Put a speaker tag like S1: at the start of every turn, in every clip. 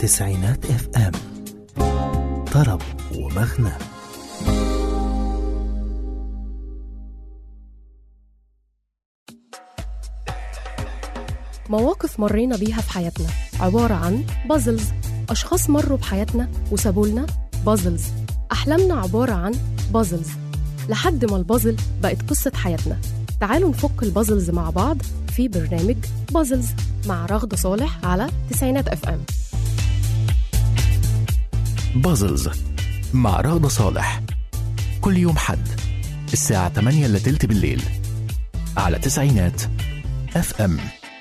S1: تسعينات اف ام طرب ومغنى
S2: مواقف مرينا بيها في حياتنا عبارة عن بازلز أشخاص مروا بحياتنا وسابوا لنا بازلز أحلامنا عبارة عن بازلز لحد ما البازل بقت قصة حياتنا تعالوا نفك البازلز مع بعض في برنامج بازلز مع رغدة صالح على تسعينات اف ام
S1: بازلز مع رغدة صالح كل يوم حد الساعة 8 إلا تلت بالليل على تسعينات اف ام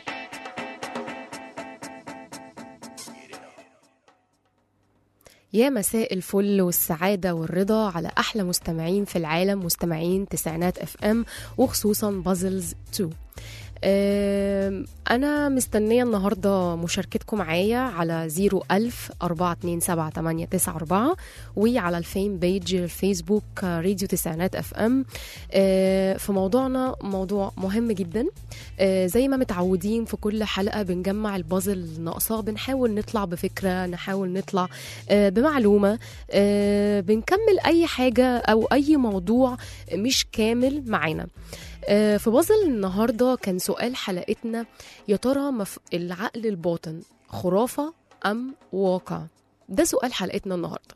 S2: يا مساء الفل والسعادة والرضا على أحلى مستمعين في العالم مستمعين تسعينات اف ام وخصوصا بازلز 2 أم، أنا مستنية النهاردة مشاركتكم معايا على 01000 427 وعلى الفين بيج الفيسبوك آه، راديو تسعينات اف ام آه، في موضوعنا موضوع مهم جدا آه، زي ما متعودين في كل حلقة بنجمع البازل ناقصة بنحاول نطلع بفكرة نحاول نطلع آه، بمعلومة آه، بنكمل أي حاجة أو أي موضوع مش كامل معانا آه، في بازل النهاردة كان سؤال حلقتنا يا ترى مف... العقل الباطن خرافة أم واقع ده سؤال حلقتنا النهاردة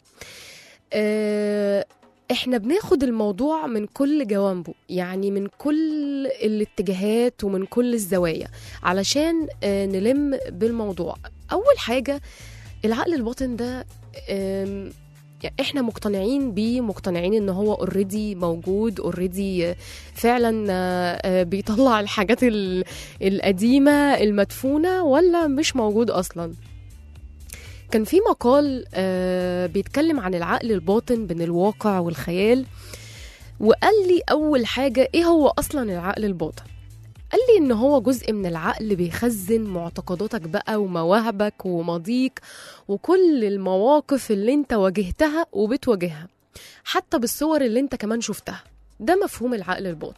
S2: آه، احنا بناخد الموضوع من كل جوانبه يعني من كل الاتجاهات ومن كل الزوايا علشان آه، نلم بالموضوع اول حاجة العقل الباطن ده آم، يعني احنا مقتنعين بيه مقتنعين ان هو اوريدي موجود اوريدي فعلا آه، آه، بيطلع الحاجات ال- القديمه المدفونه ولا مش موجود اصلا كان في مقال آه، بيتكلم عن العقل الباطن بين الواقع والخيال وقال لي اول حاجه ايه هو اصلا العقل الباطن قال لي ان هو جزء من العقل بيخزن معتقداتك بقى ومواهبك وماضيك وكل المواقف اللي انت واجهتها وبتواجهها حتى بالصور اللي انت كمان شفتها ده مفهوم العقل الباطن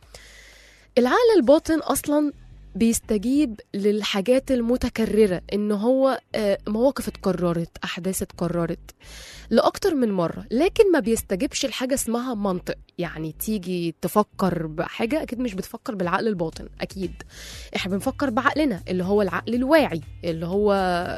S2: العقل الباطن اصلا بيستجيب للحاجات المتكررة ان هو آه، مواقف اتكررت احداث اتكررت لاكتر من مرة لكن ما بيستجيبش لحاجة اسمها منطق يعني تيجي تفكر بحاجة اكيد مش بتفكر بالعقل الباطن اكيد احنا بنفكر بعقلنا اللي هو العقل الواعي اللي هو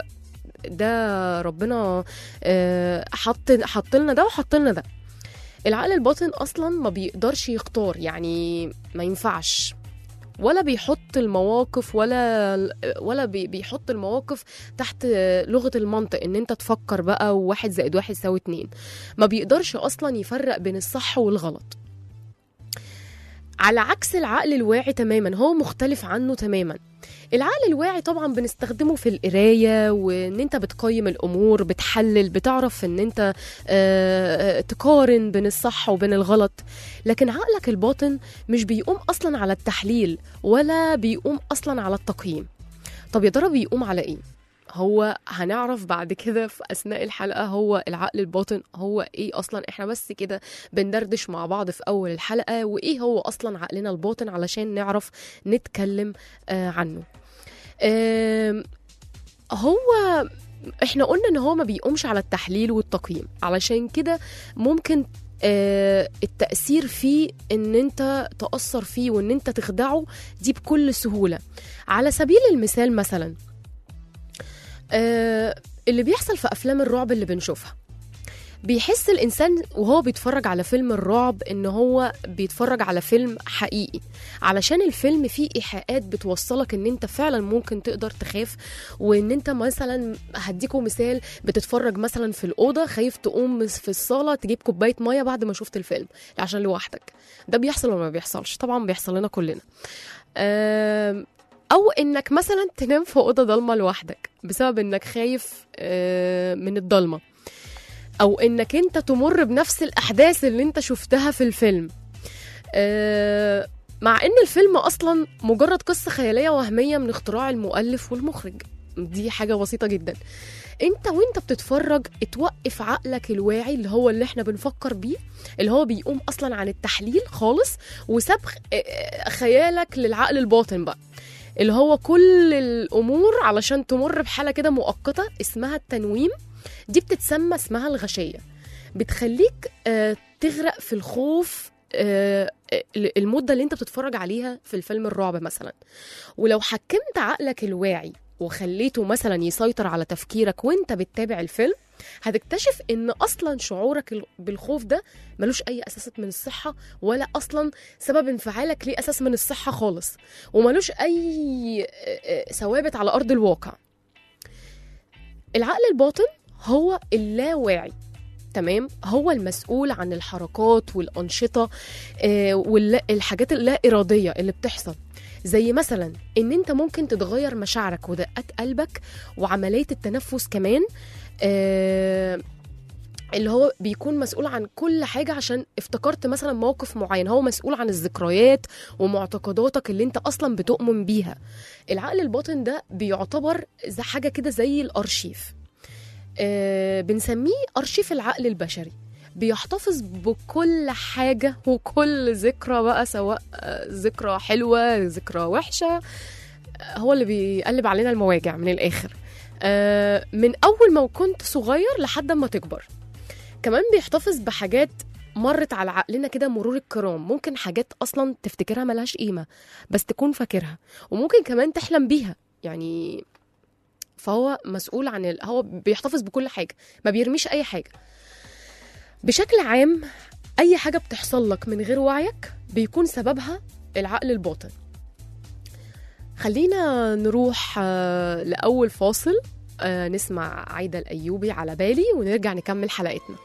S2: ده ربنا آه، حط حط لنا ده وحط لنا ده العقل الباطن اصلا ما بيقدرش يختار يعني ما ينفعش ولا بيحط المواقف ولا ولا بي- بيحط المواقف تحت لغه المنطق ان انت تفكر بقى وواحد زائد واحد يساوي اتنين ما بيقدرش اصلا يفرق بين الصح والغلط على عكس العقل الواعي تماما هو مختلف عنه تماما العقل الواعي طبعا بنستخدمه في القرايه وان انت بتقيم الامور بتحلل بتعرف ان انت آه، آه، تقارن بين الصح وبين الغلط لكن عقلك الباطن مش بيقوم اصلا على التحليل ولا بيقوم اصلا على التقييم طب يا ترى بيقوم على ايه هو هنعرف بعد كده في اثناء الحلقه هو العقل الباطن هو ايه اصلا احنا بس كده بندردش مع بعض في اول الحلقه وايه هو اصلا عقلنا الباطن علشان نعرف نتكلم آه عنه آم، هو احنا قلنا ان هو ما بيقومش على التحليل والتقييم علشان كده ممكن آه، التأثير فيه ان انت تأثر فيه وان انت تخدعه دي بكل سهولة على سبيل المثال مثلا آه، اللي بيحصل في افلام الرعب اللي بنشوفها بيحس الانسان وهو بيتفرج على فيلم الرعب ان هو بيتفرج على فيلم حقيقي علشان الفيلم فيه ايحاءات بتوصلك ان انت فعلا ممكن تقدر تخاف وان انت مثلا هديكوا مثال بتتفرج مثلا في الاوضه خايف تقوم في الصاله تجيب كوبايه ميه بعد ما شفت الفيلم عشان لوحدك ده بيحصل ولا ما بيحصلش طبعا بيحصل لنا كلنا آم، او انك مثلا تنام في اوضه ضلمه لوحدك بسبب انك خايف آه، من الضلمه او انك انت تمر بنفس الاحداث اللي انت شفتها في الفيلم آه، مع ان الفيلم اصلا مجرد قصه خياليه وهميه من اختراع المؤلف والمخرج دي حاجه بسيطه جدا انت وانت بتتفرج اتوقف عقلك الواعي اللي هو اللي احنا بنفكر بيه اللي هو بيقوم اصلا عن التحليل خالص وساب خ- آه، خيالك للعقل الباطن بقى اللي هو كل الامور علشان تمر بحاله كده مؤقته اسمها التنويم دي بتتسمى اسمها الغشيه بتخليك آه، تغرق في الخوف آه، المده اللي انت بتتفرج عليها في الفيلم الرعب مثلا ولو حكمت عقلك الواعي وخليته مثلا يسيطر على تفكيرك وانت بتتابع الفيلم هتكتشف ان اصلا شعورك ال- بالخوف ده ملوش اي اساس من الصحه ولا اصلا سبب انفعالك ليه اساس من الصحه خالص وملوش اي آه، آه، ثوابت على ارض الواقع العقل الباطن هو اللاواعي تمام هو المسؤول عن الحركات والانشطه آه، والحاجات اللا اراديه اللي بتحصل زي مثلا ان انت ممكن تتغير مشاعرك ودقات قلبك وعمليه التنفس كمان آه، اللي هو بيكون مسؤول عن كل حاجة عشان افتكرت مثلا موقف معين هو مسؤول عن الذكريات ومعتقداتك اللي انت اصلا بتؤمن بيها العقل الباطن ده بيعتبر زي حاجة كده زي الارشيف آه بنسميه ارشيف العقل البشري بيحتفظ بكل حاجة وكل ذكرى بقى سواء آه، ذكرى حلوة ذكرى وحشة آه، هو اللي بيقلب علينا المواجع من الآخر آه، من أول ما كنت صغير لحد ما تكبر كمان بيحتفظ بحاجات مرت على عقلنا كده مرور الكرام ممكن حاجات أصلا تفتكرها ملهاش قيمة بس تكون فاكرها وممكن كمان تحلم بيها يعني فهو مسؤول عن ال... هو بيحتفظ بكل حاجة ما بيرميش أي حاجة بشكل عام أي حاجة بتحصل لك من غير وعيك بيكون سببها العقل الباطن خلينا نروح آه، لأول فاصل آه، نسمع عايدة الأيوبي على بالي ونرجع نكمل حلقتنا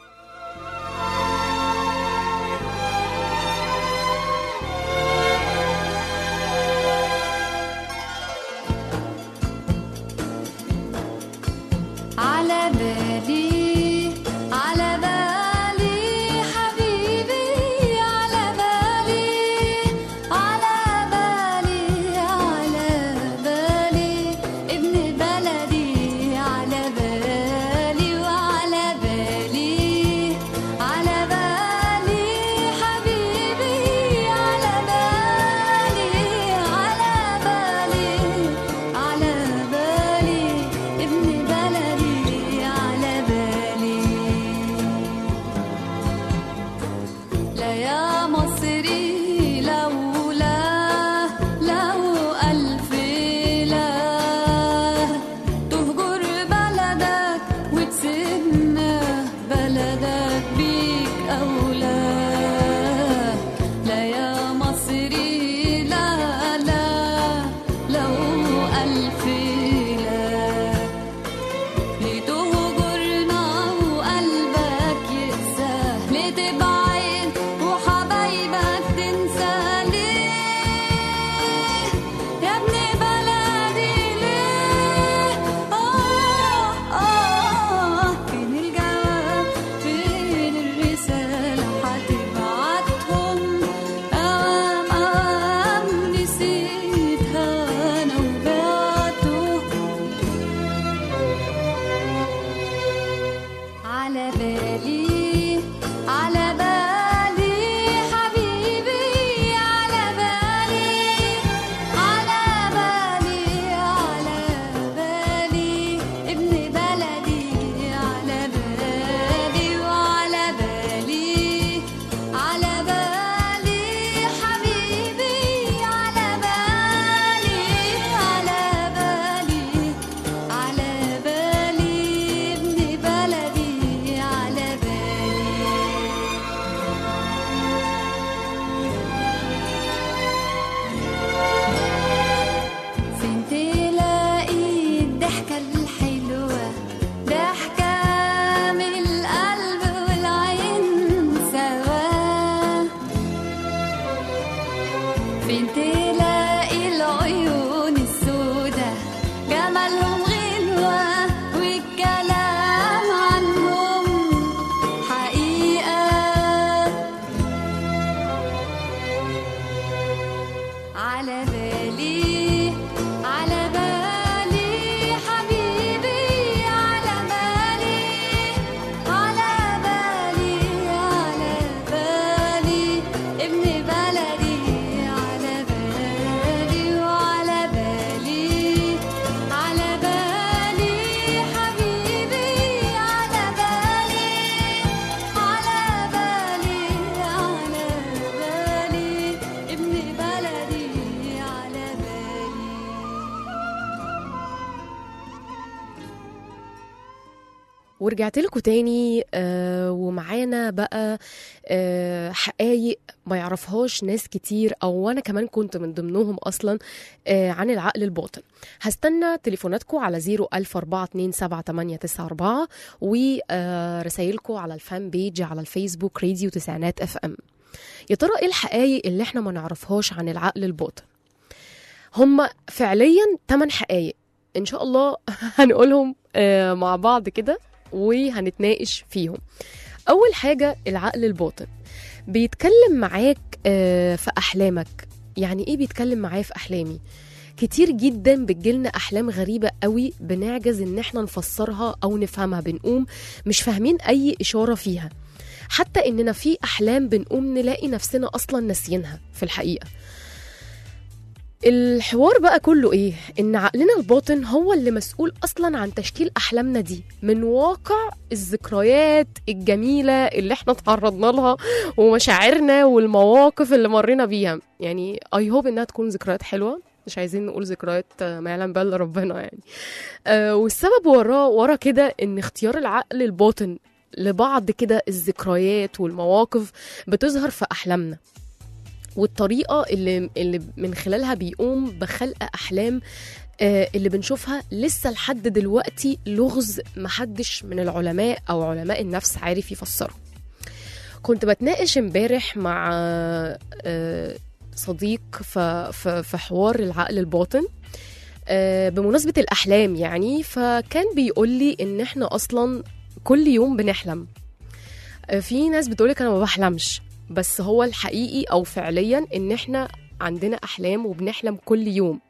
S3: على بالي على بالي حبيبي على بالي على بالي على بالي ابن بلدي على بالي وعلى بالي على بالي حبيبي على بالي على بالي على بالي ابن بلدي على
S2: ورجعت لكم تاني آه ومعانا بقى آه حقايق ما يعرفهاش ناس كتير او وانا كمان كنت من ضمنهم اصلا آه عن العقل الباطن هستنى تليفوناتكم على 014278994 ورسايلكم على الفان بيج على الفيسبوك راديو تسعينات اف ام يا ترى ايه الحقايق اللي احنا ما نعرفهاش عن العقل الباطن هم فعليا 8 حقايق ان شاء الله هنقولهم آه، مع بعض كده وهنتناقش فيهم اول حاجه العقل الباطن بيتكلم معاك آه، في احلامك يعني ايه بيتكلم معايا في احلامي كتير جدا بتجيلنا احلام غريبه قوي بنعجز ان احنا نفسرها او نفهمها بنقوم مش فاهمين اي اشاره فيها حتى اننا في احلام بنقوم نلاقي نفسنا اصلا ناسيينها في الحقيقه الحوار بقى كله ايه ان عقلنا الباطن هو اللي مسؤول اصلا عن تشكيل احلامنا دي من واقع الذكريات الجميله اللي احنا تعرضنا لها ومشاعرنا والمواقف اللي مرينا بيها يعني اي هوب انها تكون ذكريات حلوه مش عايزين نقول ذكريات آه، ما يعلم بها الا ربنا يعني آه والسبب وراه ورا كده ان اختيار العقل الباطن لبعض كده الذكريات والمواقف بتظهر في احلامنا والطريقه اللي اللي من خلالها بيقوم بخلق احلام آه، اللي بنشوفها لسه لحد دلوقتي لغز محدش من العلماء او علماء النفس عارف يفسره كنت بتناقش امبارح مع آه، صديق ف- ف- في حوار العقل الباطن آه، بمناسبة الأحلام يعني فكان بيقول لي إن إحنا أصلا كل يوم بنحلم آه، في ناس بتقولك أنا ما بحلمش بس هو الحقيقي أو فعليا إن إحنا عندنا أحلام وبنحلم كل يوم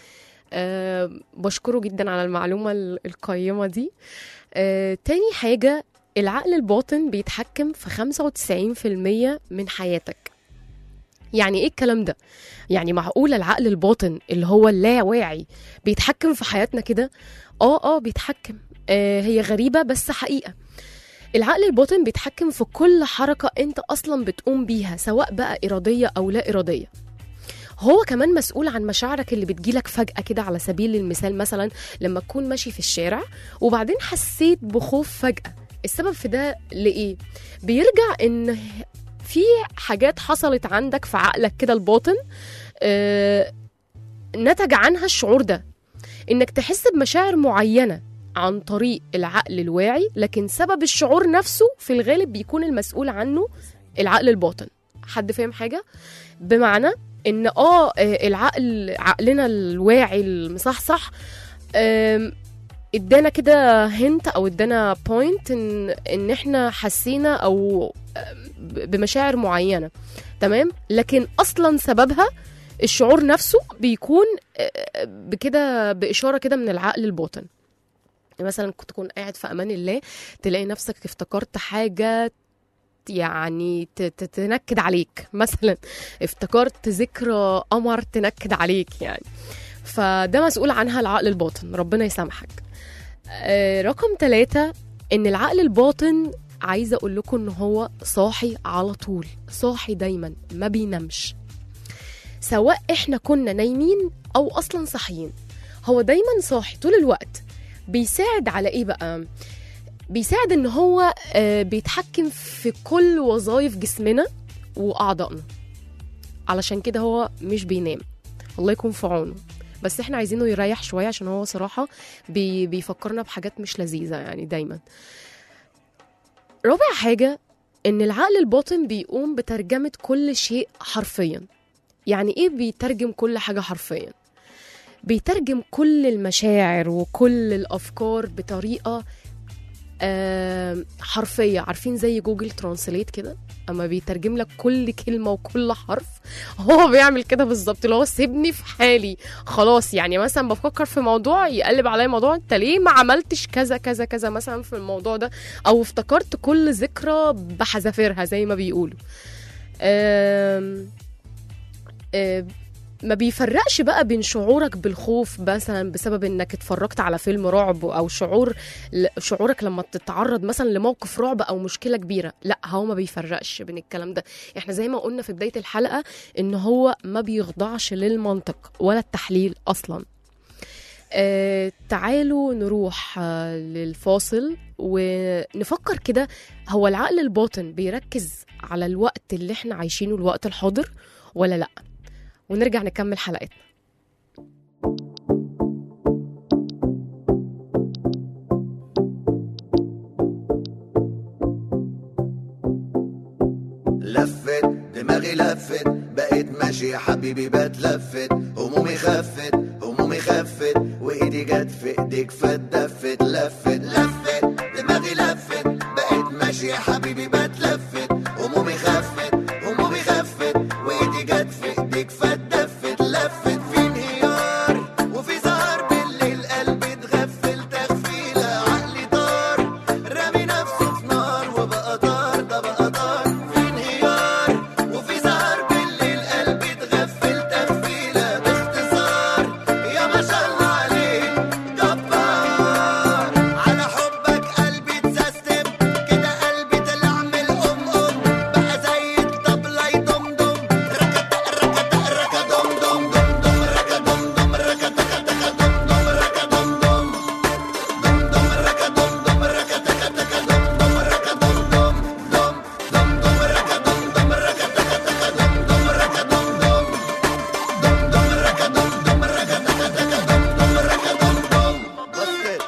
S2: أه بشكره جدا على المعلومة ال- القيمة دي أه تاني حاجة العقل الباطن بيتحكم في 95% من حياتك يعني ايه الكلام ده يعني معقول العقل الباطن اللي هو اللاواعي بيتحكم في حياتنا كده اه اه بيتحكم آه هي غريبة بس حقيقة العقل الباطن بيتحكم في كل حركة انت اصلا بتقوم بيها سواء بقى ارادية او لا ارادية هو كمان مسؤول عن مشاعرك اللي بتجيلك فجأة كده على سبيل المثال مثلا لما تكون ماشي في الشارع وبعدين حسيت بخوف فجأة السبب في ده لإيه؟ بيرجع إن في حاجات حصلت عندك في عقلك كده الباطن آه، نتج عنها الشعور ده إنك تحس بمشاعر معينة عن طريق العقل الواعي لكن سبب الشعور نفسه في الغالب بيكون المسؤول عنه العقل الباطن حد فاهم حاجة؟ بمعنى ان اه آه، العقل عقلنا الواعي المصحصح آم، ادانا كده هنت او ادانا بوينت ان ان احنا حسينا او آم، ب- بمشاعر معينه تمام لكن اصلا سببها الشعور نفسه بيكون آه، بكده باشاره كده من العقل الباطن مثلا كنت تكون قاعد في امان الله تلاقي نفسك افتكرت حاجه يعني ت- ت- تنكد عليك مثلا افتكرت ذكرى قمر تنكد عليك يعني فده مسؤول عنها العقل الباطن ربنا يسامحك آه، رقم ثلاثة ان العقل الباطن عايزة اقول لكم ان هو صاحي على طول صاحي دايما ما بينامش سواء احنا كنا نايمين او اصلا صاحيين هو دايما صاحي طول الوقت بيساعد على ايه بقى بيساعد ان هو آه، بيتحكم في كل وظائف جسمنا واعضائنا علشان كده هو مش بينام الله يكون في عونه بس احنا عايزينه يريح شويه عشان هو صراحه بي بيفكرنا بحاجات مش لذيذه يعني دايما رابع حاجه ان العقل الباطن بيقوم بترجمه كل شيء حرفيا يعني ايه بيترجم كل حاجه حرفيا بيترجم كل المشاعر وكل الافكار بطريقه آم، حرفيه عارفين زي جوجل ترانسليت كده اما بيترجم لك كل كلمه وكل حرف هو بيعمل كده بالظبط اللي هو سيبني في حالي خلاص يعني مثلا بفكر في موضوع يقلب عليا موضوع انت ليه ما عملتش كذا كذا كذا مثلا في الموضوع ده او افتكرت كل ذكرى بحذافيرها زي ما بيقولوا آم، آم، ما بيفرقش بقى بين شعورك بالخوف مثلا بسبب انك اتفرجت على فيلم رعب او شعور ل- شعورك لما تتعرض مثلا لموقف رعب او مشكله كبيره لا هو ما بيفرقش بين الكلام ده احنا زي ما قلنا في بدايه الحلقه ان هو ما بيخضعش للمنطق ولا التحليل اصلا آه تعالوا نروح آه للفاصل ونفكر كده هو العقل الباطن بيركز على الوقت اللي احنا عايشينه الوقت الحاضر ولا لا ونرجع نكمل حلقتنا
S4: لفت دماغي لفت بقيت ماشي يا حبيبي بتلفت همومي خفت همومي خفت وايدي جت في ايديك فاتدفت لفت لفت دماغي لفت بقيت ماشي يا حبيبي بتلفت همومي خفت همومي خفت وايدي جت في ايديك فاتدفت لفت في انهيار وفي سهر بالليل قلبي اتغفل تغفيله عقلي طار رامي نفسه في نار وبقى طار ده بقى طار في انهيار وفي سهر بالليل قلبي اتغفل تغفيله باختصار يا ما شاء الله عليك جبار على حبك قلبي اتسيستم كده قلبي طلع من الام ام بقى زي الطبله يدمدم ركت ركت ركت دم دم دم دم ركت دم دم ركت تك تك دم دم ركت دم دم دم دم ركت دم دم ركت تك تك دم دم ركت دم دم دم دم دم ركت دم دم ركت تك تك دم دم ركت دم دم دم دم ركت دم دم ركت تك تك دم دم ركت دم دم بس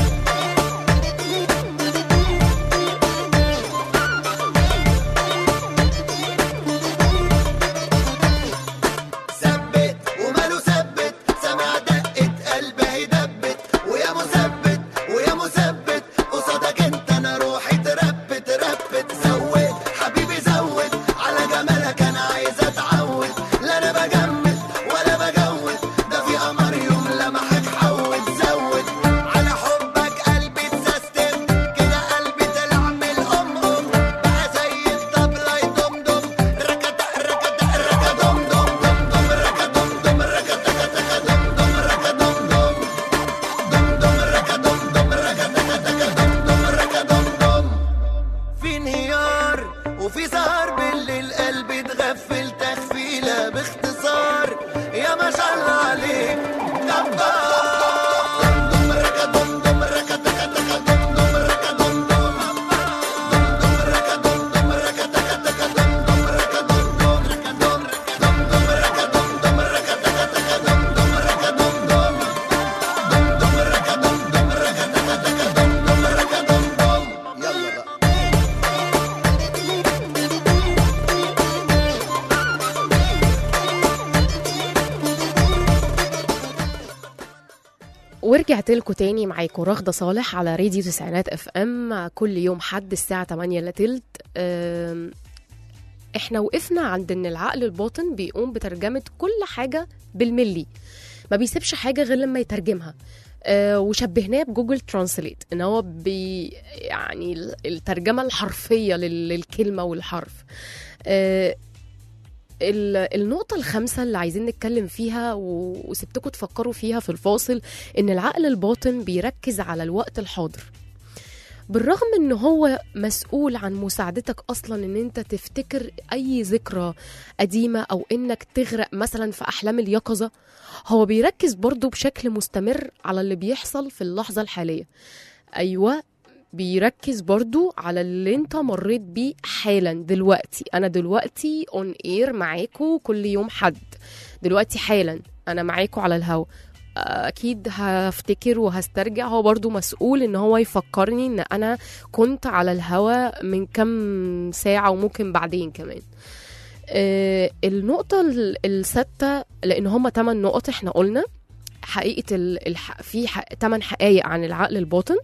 S4: ثبت وماله ثبت سمع دقة قلبي هيدبت ويا مثبت ويا مثبت قصادك انت انا روحي تربت ربت زود حبيبي زود على جمالك انا عايز اتعود لا انا بجمد ولا بجود ده في قمر يوم لمحك حود زود على حبك قلبي اتسيستم كده قلبي طلع من الام ام بقى زي الطبله يدمدم ركت ركت ركت دم دم دم دم ركت دم دم ركت تك تك دم دم ركت دم دم دم دم ركت دم دم ركت تك تك دم دم ركت دم دم في انهيار وفي سهر بالليل قلبي اتغفل تغفيله باختصار يا ما شاء الله عليك جبار دم ركت دم دم ركت تك تك دم دم ركت دم دم دم دم ركت دم دم ركت تك تك دم دم ركت دم دم دم دم دم ركت دم دم ركت تك تك دم دم ركت دم دم دم دم ركت دم دم ركت تك تك دم دم ركت دم دم يلا بقى
S2: ورجعت لكم تاني معاكم رغدة صالح على راديو تسعينات اف ام كل يوم حد الساعة 8 الا تلت أم، احنا وقفنا عند ان العقل الباطن بيقوم بترجمة كل حاجة بالملي ما بيسيبش حاجة غير لما يترجمها أه وشبهناه بجوجل ترانسليت ان هو بي يعني ال- الترجمة الحرفية لل- للكلمة والحرف أه ال- النقطة الخامسة اللي عايزين نتكلم فيها و- وسبتكم تفكروا فيها في الفاصل إن العقل الباطن بيركز على الوقت الحاضر بالرغم ان هو مسؤول عن مساعدتك اصلا ان انت تفتكر اي ذكرى قديمه او انك تغرق مثلا في احلام اليقظه هو بيركز برضه بشكل مستمر على اللي بيحصل في اللحظه الحاليه ايوه بيركز برضو على اللي انت مريت بيه حالا دلوقتي انا دلوقتي اون اير معاكو كل يوم حد دلوقتي حالا انا معاكو على الهوا اكيد هفتكر وهسترجع هو برضو مسؤول ان هو يفكرني ان انا كنت على الهوا من كام ساعة وممكن بعدين كمان آه، النقطة ال- السادسة لان هما 8 نقط احنا قلنا حقيقة ال- الح... في ح... 8 حقائق عن العقل الباطن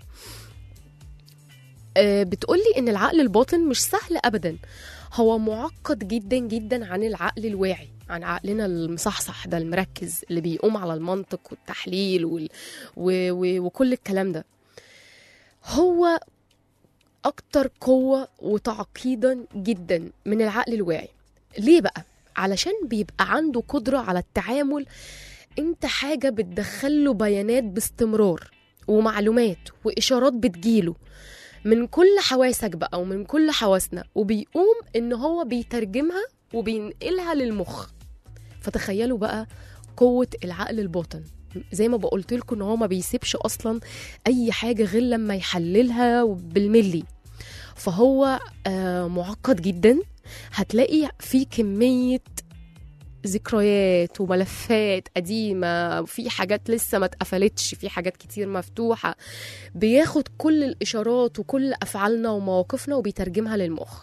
S2: آه، بتقولي ان العقل الباطن مش سهل ابدا هو معقد جدا جدا عن العقل الواعي عن عقلنا المصحصح ده المركز اللي بيقوم على المنطق والتحليل وال... و... و... وكل الكلام ده هو اكتر قوة وتعقيدا جدا من العقل الواعي ليه بقى علشان بيبقى عنده قدرة على التعامل انت حاجة بتدخله بيانات باستمرار ومعلومات واشارات بتجيله من كل حواسك بقى ومن كل حواسنا وبيقوم ان هو بيترجمها وبينقلها للمخ فتخيلوا بقى قوة العقل الباطن زي ما بقولت لكم ان هو ما بيسيبش اصلا اي حاجه غير لما يحللها بالملي فهو آه معقد جدا هتلاقي في كميه ذكريات وملفات قديمة في حاجات لسه ما اتقفلتش في حاجات كتير مفتوحة بياخد كل الإشارات وكل أفعالنا ومواقفنا وبيترجمها للمخ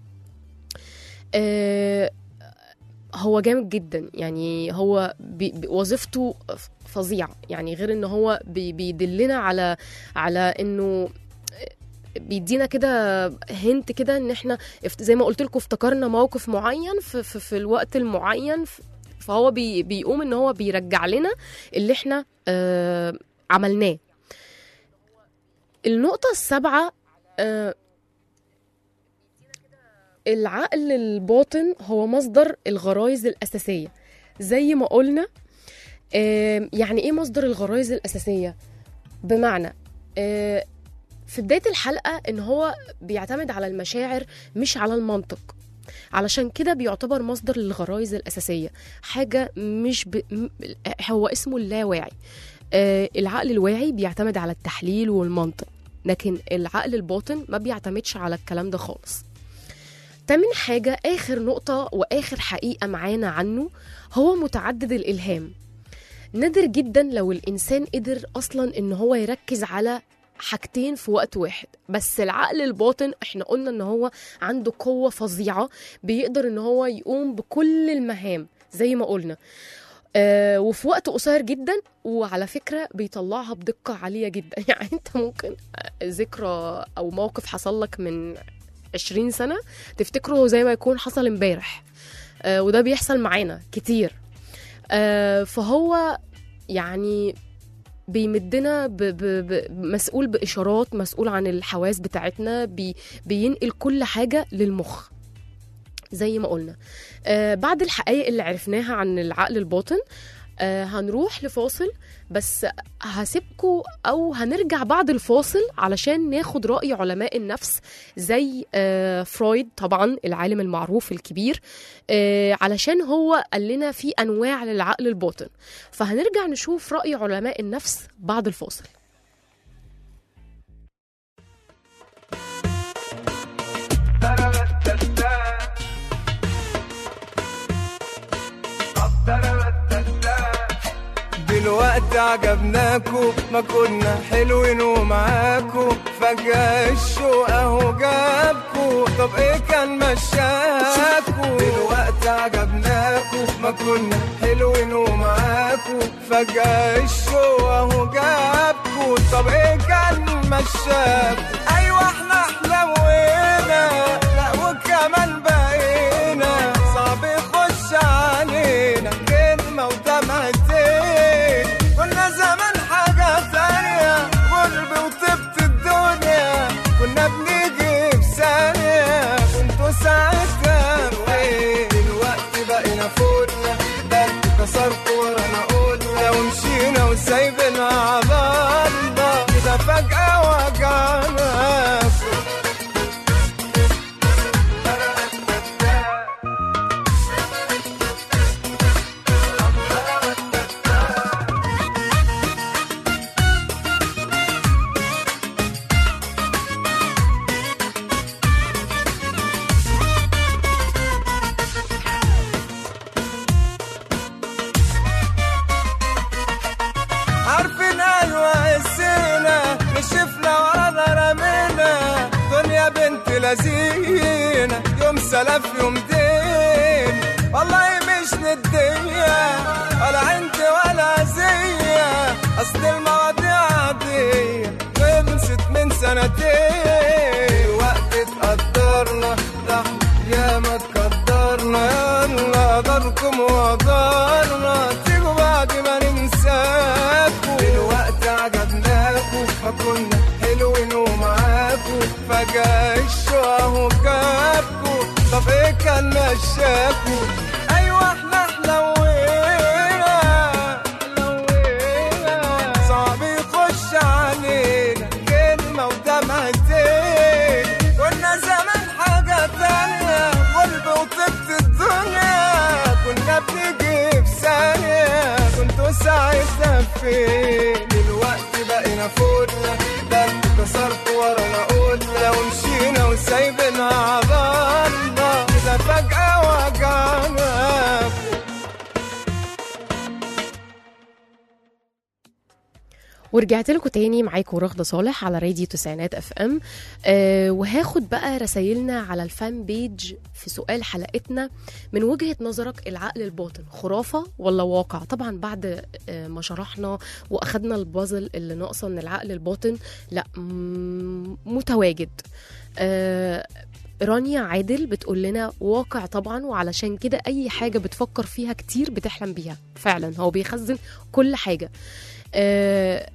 S2: آه هو جامد جدا يعني هو بي بي- وظيفته فظيعة يعني غير ان هو بي بيدلنا على على انه بيدينا كده هنت كده ان احنا افت- زي ما قلت لكم افتكرنا موقف معين في, في, في الوقت المعين ف- فهو بي بيقوم ان هو بيرجع لنا اللي احنا آه عملناه النقطة السابعة آه العقل الباطن هو مصدر الغرائز الأساسية زي ما قلنا آه يعني ايه مصدر الغرائز الأساسية بمعنى آه في بداية الحلقة إن هو بيعتمد على المشاعر مش على المنطق علشان كده بيعتبر مصدر للغرائز الأساسية حاجة مش ب... م- هو اسمه اللاواعي آه العقل الواعي بيعتمد على التحليل والمنطق لكن العقل الباطن ما بيعتمدش على الكلام ده خالص تامن حاجة آخر نقطة وآخر حقيقة معانا عنه هو متعدد الإلهام نادر جدا لو الإنسان قدر أصلا إن هو يركز على حاجتين في وقت واحد بس العقل الباطن احنا قلنا ان هو عنده قوة فظيعة بيقدر ان هو يقوم بكل المهام زي ما قلنا آه وفي وقت قصير جدا وعلى فكرة بيطلعها بدقة عالية جدا يعني انت ممكن آه، ذكرى او موقف حصل لك من 20 سنة تفتكره زي ما يكون حصل امبارح آه وده بيحصل معانا كتير آه فهو يعني بيمدنا ب ب ب مسؤول بإشارات مسؤول عن الحواس بتاعتنا بي بينقل كل حاجة للمخ زي ما قلنا آه بعد الحقائق اللي عرفناها عن العقل الباطن آه هنروح لفاصل بس هسيبكم او هنرجع بعد الفاصل علشان ناخد رأي علماء النفس زي آه فرويد طبعا العالم المعروف الكبير آه علشان هو قال لنا في انواع للعقل الباطن فهنرجع نشوف رأي علماء النفس بعد الفاصل
S5: دلوقتي عجبناكو ما كنا حلوين ومعاكو فجأة الشوق اهو جابكو طب ايه كان مشاكو دلوقتي عجبناكو ما كنا حلوين ومعاكو فجأة الشوق اهو جابكو طب ايه كان مشاكو ايوه احنا حلوينا لا وكمان بقينا صعب يخش علينا كلمة ودمعتين كنا زمان حاجة تانية غرب وطبت الدنيا كنا بنيجي في ثانية كنتوا ساعتها فين دلوقتي بقينا فوقنا ده انتوا كسرتوا ورانا قلنا ومشينا وسايبنا على الله كده فجأة وجعنا عارفين ايوه قسينا نشفنا ورانا رمينا دنيا بنت لذينة يوم سلف يوم دين والله مش ندية ولا عندي ولا زية اصل المواضيع عادية خلصت من سنتين وقت اتقدرنا رح يا ما تقدرنا يلا داركم وقدرنا تيجوا بعد ما ننساكوا دلوقتي عجبناكوا فكنا حلوين ومعاكوا فجأة الشوق اهو جابكوا طب ايه كان مشاكوا ايوه احنا حلوينا حلوينا صعب يخش علينا كلمة ودمعتين كنا زمان حاجة تانية غلب وطبت الدنيا كنا بنيجي في ثانية كنتوا ساعتها فين الوقت بقينا فوتنا ده انت كسرت ورانا قلنا ومشينا وسايبنا على الله كده فجأة وجعنا
S2: ورجعت لكم تاني معاكم رغدة صالح على راديو تسعينات اف ام أه وهاخد بقى رسايلنا على الفان بيج في سؤال حلقتنا من وجهة نظرك العقل الباطن خرافة ولا واقع طبعا بعد آه، ما شرحنا واخدنا البازل اللي ناقصة من العقل الباطن لا مم، متواجد أه رانيا عادل بتقول لنا واقع طبعا وعلشان كده اي حاجه بتفكر فيها كتير بتحلم بيها فعلا هو بيخزن كل حاجه آه،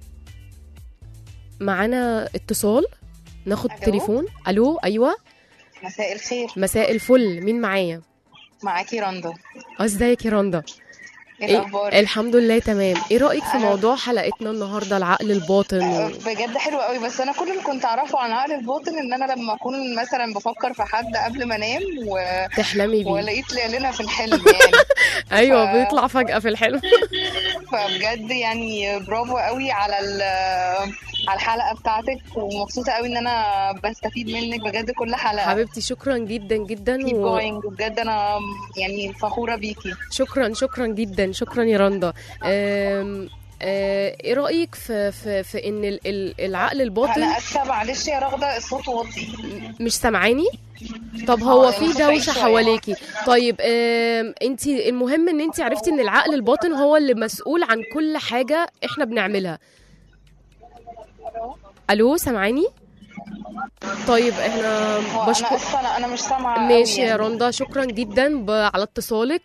S2: معانا اتصال ناخد
S6: ألو؟
S2: تليفون الو ايوه
S6: مساء الخير
S2: مساء الفل مين معايا
S6: معاكي رندا
S2: آه، ازيك يا رندا
S6: ايه
S2: إيه؟
S6: الاخبار
S2: الحمد لله تمام ايه رايك في
S6: أنا-
S2: موضوع حلقتنا النهارده العقل الباطن و...
S6: بجد حلو قوي بس انا كل اللي كنت اعرفه عن عقل الباطن ان انا لما اكون مثلا بفكر في حد قبل ما انام و...
S2: تحلمي بيه
S6: ولقيت ليالنا في الحلم يعني
S2: ايوه
S6: ف-
S2: بيطلع فجاه في الحلم
S6: فبجد يعني برافو قوي على ال... على الحلقه بتاعتك ومبسوطه قوي ان انا بستفيد منك بجد كل حلقه
S2: حبيبتي شكرا جدا جدا
S6: keep
S2: و...
S6: going بجد انا يعني فخوره بيكي
S2: شكرا شكرا جدا شكرا يا رندا أم... آه، ايه رايك في في في ان ال- ال- العقل الباطن
S6: انا اسفه معلش يا رغده الصوت واطي
S2: مش سامعاني طب هو
S6: آه،
S2: في
S6: يعني صوت
S2: دوشه
S6: شوية.
S2: حواليكي طيب انت المهم ان انت عرفتي ان العقل الباطن هو اللي مسؤول عن كل حاجه احنا بنعملها الو سامعاني طيب احنا
S6: هو انا
S2: بشكر
S6: اسفه انا انا مش سامعه قوي
S2: ماشي يا
S6: يعني.
S2: رندا شكرا جدا ب- على اتصالك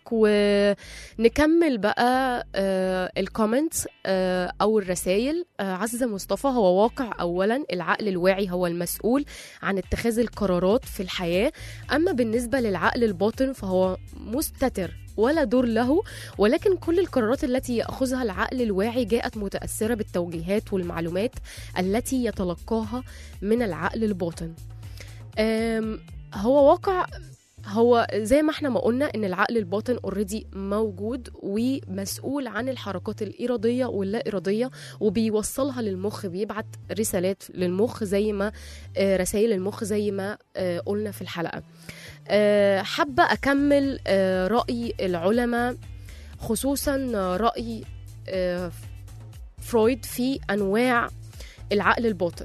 S2: ونكمل بقى آه الكومنتس آه او الرسائل آه عزة مصطفى هو واقع اولا العقل الواعي هو المسؤول عن اتخاذ القرارات في الحياة اما بالنسبة للعقل الباطن فهو مستتر ولا دور له ولكن كل القرارات التي ياخذها العقل الواعي جاءت متاثره بالتوجيهات والمعلومات التي يتلقاها من العقل الباطن أم، هو واقع هو زي ما احنا ما قلنا ان العقل الباطن اوريدي موجود ومسؤول عن الحركات الاراديه واللا اراديه وبيوصلها للمخ بيبعت رسالات للمخ زي ما آه، رسائل المخ زي ما آه، قلنا في الحلقه آه، حابه اكمل آه، راي العلماء خصوصا آه، راي آه، فرويد في انواع العقل الباطن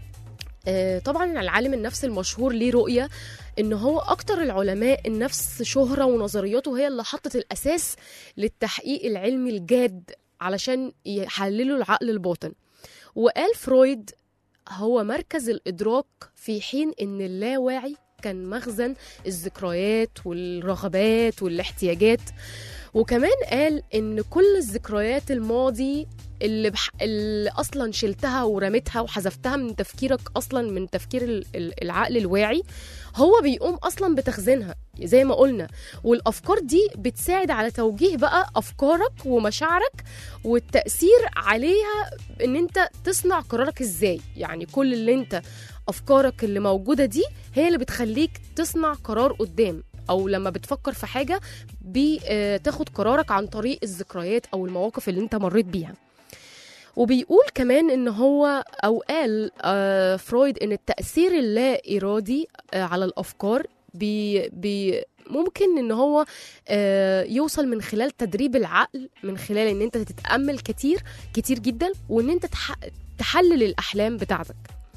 S2: آه، طبعا العالم النفس المشهور ليه رؤيه ان هو اكتر العلماء النفس شهره ونظرياته هي اللي حطت الاساس للتحقيق العلمي الجاد علشان يحللوا العقل الباطن وقال فرويد هو مركز الادراك في حين ان اللاواعي كان مخزن الذكريات والرغبات والاحتياجات وكمان قال ان كل الذكريات الماضي اللي, بح... اللي اصلا شلتها ورميتها وحذفتها من تفكيرك اصلا من تفكير ال- ال- العقل الواعي هو بيقوم اصلا بتخزينها زي ما قلنا والافكار دي بتساعد على توجيه بقى افكارك ومشاعرك والتاثير عليها ان انت تصنع قرارك ازاي يعني كل اللي انت افكارك اللي موجوده دي هي اللي بتخليك تصنع قرار قدام او لما بتفكر في حاجه بتاخد قرارك عن طريق الذكريات او المواقف اللي انت مريت بيها وبيقول كمان ان هو او قال آه، فرويد ان التاثير اللا ارادي آه، على الافكار بي بي ممكن ان هو آه، يوصل من خلال تدريب العقل من خلال ان انت تتامل كتير كتير جدا وان انت تح- تحلل الاحلام بتاعتك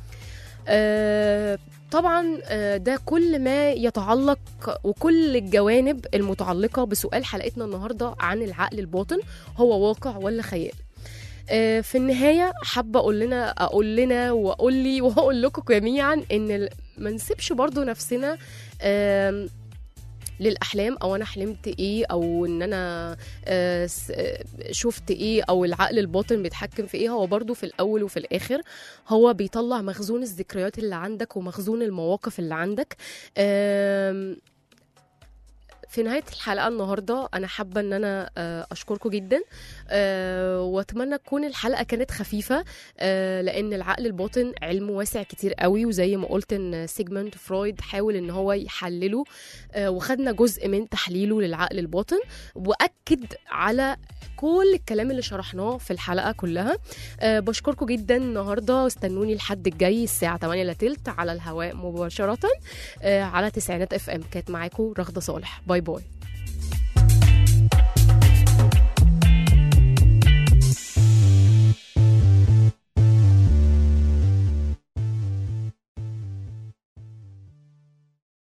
S2: آه، طبعا آه، ده كل ما يتعلق وكل الجوانب المتعلقه بسؤال حلقتنا النهارده عن العقل الباطن هو واقع ولا خيال آه، في النهايه حابه اقول لنا اقول لنا واقول لي واقول لكم جميعا ان ال- ما نسيبش برضو نفسنا آم، للاحلام او انا حلمت ايه او ان انا آه، س- آه، شفت ايه او العقل الباطن بيتحكم في ايه هو برضو في الاول وفي الاخر هو بيطلع مخزون الذكريات اللي عندك ومخزون المواقف اللي عندك آم، في نهايه الحلقه النهارده انا حابه ان انا آه، اشكركم جدا آه، واتمنى تكون الحلقه كانت خفيفه آه، لان العقل الباطن علم واسع كتير قوي وزي ما قلت ان سيجموند فرويد حاول ان هو يحلله آه، وخدنا جزء من تحليله للعقل الباطن واكد على كل الكلام اللي شرحناه في الحلقه كلها أه بشكركم جدا النهارده استنوني الحد الجاي الساعه 8 الا تلت على الهواء مباشره أه على تسعينات اف ام كانت معاكم رغده صالح باي باي